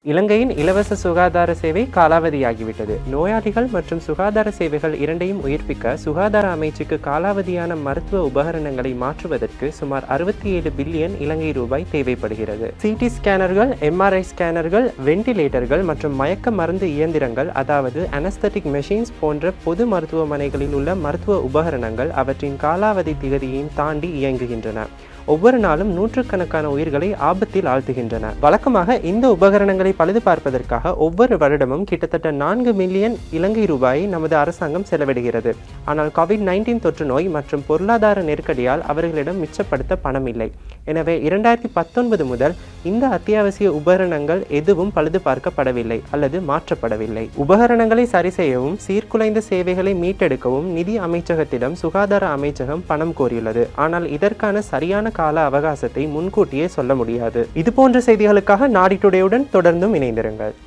இலங்கையின் இலவச சுகாதார சேவை காலாவதியாகிவிட்டது நோயாளிகள் மற்றும் சுகாதார சேவைகள் இரண்டையும் உயிர்ப்பிக்க சுகாதார அமைச்சுக்கு காலாவதியான மருத்துவ உபகரணங்களை மாற்றுவதற்கு சுமார் அறுபத்தி ஏழு பில்லியன் இலங்கை ரூபாய் தேவைப்படுகிறது சிடி ஸ்கேனர்கள் எம்ஆர்ஐ ஸ்கேனர்கள் வெண்டிலேட்டர்கள் மற்றும் மயக்க மருந்து இயந்திரங்கள் அதாவது அனஸ்தட்டிக் மெஷின்ஸ் போன்ற பொது மருத்துவமனைகளில் உள்ள மருத்துவ உபகரணங்கள் அவற்றின் காலாவதி திகதியையும் தாண்டி இயங்குகின்றன ஒவ்வொரு நாளும் நூற்றுக்கணக்கான உயிர்களை ஆபத்தில் ஆழ்த்துகின்றன வழக்கமாக இந்த உபகரணங்களை பழுது பார்ப்பதற்காக ஒவ்வொரு வருடமும் கிட்டத்தட்ட நான்கு மில்லியன் இலங்கை ரூபாயை நமது அரசாங்கம் செலவிடுகிறது ஆனால் கோவிட் நைன்டீன் தொற்று நோய் மற்றும் பொருளாதார நெருக்கடியால் அவர்களிடம் மிச்சப்படுத்த பணம் இல்லை எனவே இரண்டாயிரத்தி பத்தொன்பது முதல் இந்த அத்தியாவசிய உபகரணங்கள் எதுவும் பழுது பார்க்கப்படவில்லை அல்லது மாற்றப்படவில்லை உபகரணங்களை சரி செய்யவும் சீர்குலைந்த சேவைகளை மீட்டெடுக்கவும் நிதி அமைச்சகத்திடம் சுகாதார அமைச்சகம் பணம் கோரியுள்ளது ஆனால் இதற்கான சரியான கால அவகாசத்தை முன்கூட்டியே சொல்ல முடியாது இது போன்ற செய்திகளுக்காக நாடி டுடேயுடன் தொடர்ந்தும் இணைந்திருங்கள்